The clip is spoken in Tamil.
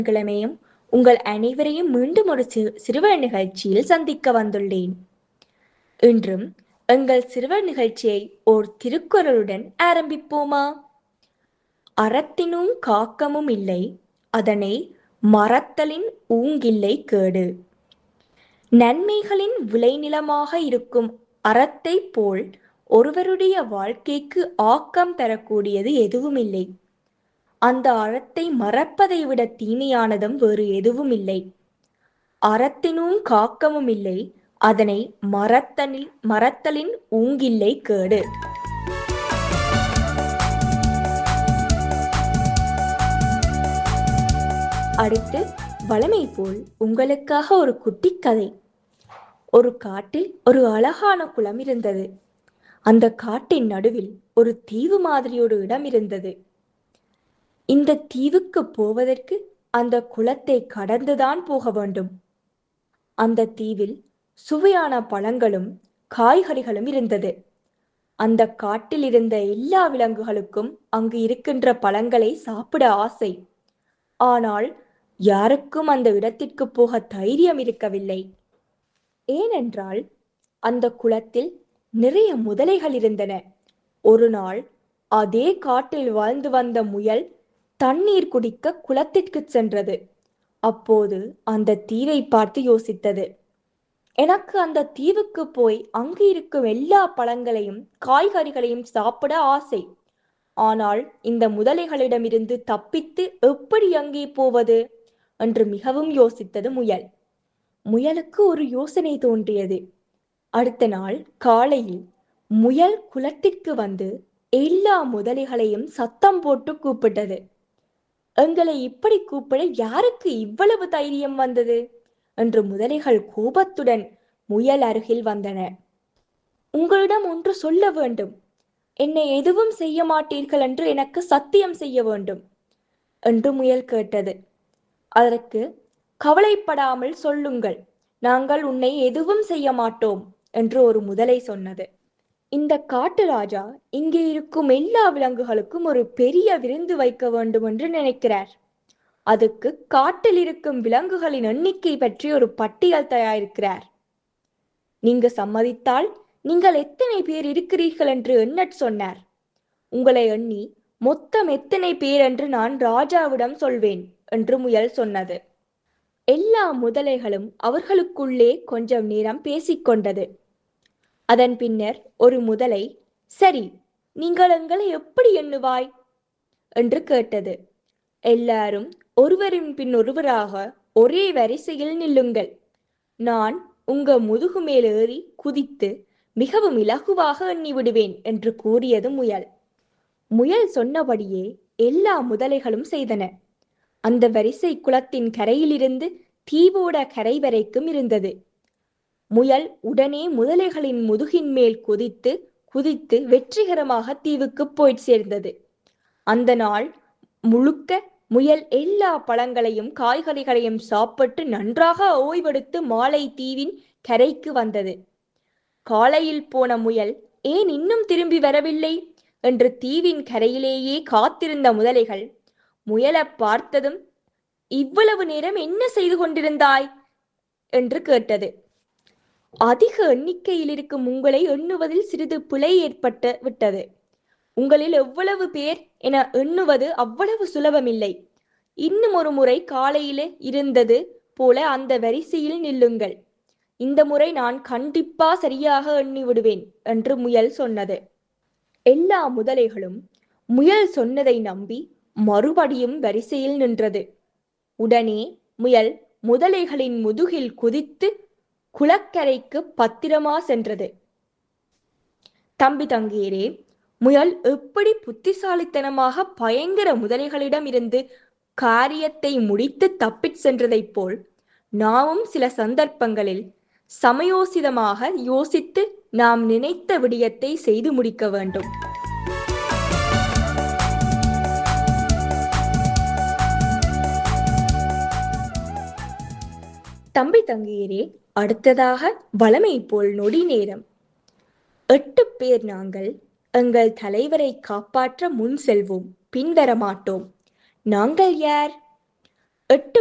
கிழமையும் உங்கள் அனைவரையும் மீண்டும் ஒரு சி- சிறுவர் நிகழ்ச்சியில் சந்திக்க வந்துள்ளேன் இன்றும் எங்கள் சிறுவர் நிகழ்ச்சியை ஓர் திருக்குறளுடன் ஆரம்பிப்போமா அறத்தினும் காக்கமும் இல்லை அதனை மறத்தலின் ஊங்கில்லை கேடு நன்மைகளின் விளைநிலமாக இருக்கும் அறத்தை போல் ஒருவருடைய வாழ்க்கைக்கு ஆக்கம் தரக்கூடியது எதுவுமில்லை அந்த அறத்தை மறப்பதை விட தீமையானதும் வேறு எதுவும் இல்லை அறத்தினும் காக்கமும் இல்லை அதனை மறத்தனில் மறத்தலின் ஊங்கில்லை கேடு அடுத்து வளமை போல் உங்களுக்காக ஒரு குட்டி கதை ஒரு காட்டில் ஒரு அழகான குளம் இருந்தது அந்த காட்டின் நடுவில் ஒரு தீவு மாதிரி ஒரு இடம் இருந்தது இந்த தீவுக்கு போவதற்கு அந்த குளத்தை கடந்துதான் போக வேண்டும் அந்த தீவில் சுவையான பழங்களும் காய்கறிகளும் இருந்தது அந்த காட்டில் இருந்த எல்லா விலங்குகளுக்கும் அங்கு இருக்கின்ற பழங்களை சாப்பிட ஆசை ஆனால் யாருக்கும் அந்த இடத்திற்கு போக தைரியம் இருக்கவில்லை ஏனென்றால் அந்த குளத்தில் நிறைய முதலைகள் இருந்தன ஒரு நாள் அதே காட்டில் வாழ்ந்து வந்த முயல் தண்ணீர் குடிக்க குளத்திற்கு சென்றது அப்போது அந்த தீவை பார்த்து யோசித்தது எனக்கு அந்த தீவுக்கு போய் அங்கு இருக்கும் எல்லா பழங்களையும் காய்கறிகளையும் சாப்பிட ஆசை ஆனால் இந்த முதலைகளிடமிருந்து தப்பித்து எப்படி அங்கே போவது என்று மிகவும் யோசித்தது முயல் முயலுக்கு ஒரு யோசனை தோன்றியது அடுத்த நாள் காலையில் முயல் குளத்திற்கு வந்து எல்லா முதலைகளையும் சத்தம் போட்டு கூப்பிட்டது எங்களை இப்படி கூப்பிட யாருக்கு இவ்வளவு தைரியம் வந்தது என்று முதலைகள் கோபத்துடன் முயல் அருகில் வந்தன உங்களிடம் ஒன்று சொல்ல வேண்டும் என்னை எதுவும் செய்ய மாட்டீர்கள் என்று எனக்கு சத்தியம் செய்ய வேண்டும் என்று முயல் கேட்டது அதற்கு கவலைப்படாமல் சொல்லுங்கள் நாங்கள் உன்னை எதுவும் செய்ய மாட்டோம் என்று ஒரு முதலை சொன்னது இந்த காட்டு ராஜா இங்கே இருக்கும் எல்லா விலங்குகளுக்கும் ஒரு பெரிய விருந்து வைக்க வேண்டும் என்று நினைக்கிறார் அதுக்கு காட்டில் இருக்கும் விலங்குகளின் எண்ணிக்கை பற்றி ஒரு பட்டியல் தயாரிக்கிறார் நீங்க சம்மதித்தால் நீங்கள் எத்தனை பேர் இருக்கிறீர்கள் என்று எண்ணச் சொன்னார் உங்களை எண்ணி மொத்தம் எத்தனை பேர் என்று நான் ராஜாவிடம் சொல்வேன் என்று முயல் சொன்னது எல்லா முதலைகளும் அவர்களுக்குள்ளே கொஞ்சம் நேரம் பேசிக்கொண்டது அதன் பின்னர் ஒரு முதலை சரி நீங்கள் எங்களை எப்படி எண்ணுவாய் என்று கேட்டது எல்லாரும் ஒருவரின் பின் ஒருவராக ஒரே வரிசையில் நில்லுங்கள் நான் உங்க முதுகு மேல் ஏறி குதித்து மிகவும் இலகுவாக எண்ணி விடுவேன் என்று கூறியது முயல் முயல் சொன்னபடியே எல்லா முதலைகளும் செய்தன அந்த வரிசை குளத்தின் கரையிலிருந்து தீவோட கரை வரைக்கும் இருந்தது முயல் உடனே முதலைகளின் முதுகின் மேல் குதித்து குதித்து வெற்றிகரமாக தீவுக்கு போய் சேர்ந்தது அந்த நாள் முழுக்க முயல் எல்லா பழங்களையும் காய்கறிகளையும் சாப்பிட்டு நன்றாக ஓய்வெடுத்து மாலை தீவின் கரைக்கு வந்தது காலையில் போன முயல் ஏன் இன்னும் திரும்பி வரவில்லை என்று தீவின் கரையிலேயே காத்திருந்த முதலைகள் முயலை பார்த்ததும் இவ்வளவு நேரம் என்ன செய்து கொண்டிருந்தாய் என்று கேட்டது அதிக எண்ணிக்கையில் இருக்கும் உங்களை எண்ணுவதில் சிறிது பிழை ஏற்பட்டு விட்டது உங்களில் எவ்வளவு பேர் என எண்ணுவது அவ்வளவு சுலபமில்லை இன்னும் ஒரு முறை காலையிலே இருந்தது போல அந்த வரிசையில் நில்லுங்கள் இந்த முறை நான் கண்டிப்பா சரியாக எண்ணி விடுவேன் என்று முயல் சொன்னது எல்லா முதலைகளும் முயல் சொன்னதை நம்பி மறுபடியும் வரிசையில் நின்றது உடனே முயல் முதலைகளின் முதுகில் குதித்து குளக்கரைக்கு பத்திரமா சென்றது தம்பி தங்கீரே முயல் எப்படி புத்திசாலித்தனமாக பயங்கர முதலைகளிடம் இருந்து காரியத்தை முடித்து தப்பிச் சென்றதைப் போல் நாமும் சில சந்தர்ப்பங்களில் சமயோசிதமாக யோசித்து நாம் நினைத்த விடயத்தை செய்து முடிக்க வேண்டும் தம்பி தங்கையரே அடுத்ததாக வளமை போல் நொடி நேரம் எட்டு பேர் நாங்கள் எங்கள் தலைவரை காப்பாற்ற முன் செல்வோம் பின்வர மாட்டோம் நாங்கள் யார் எட்டு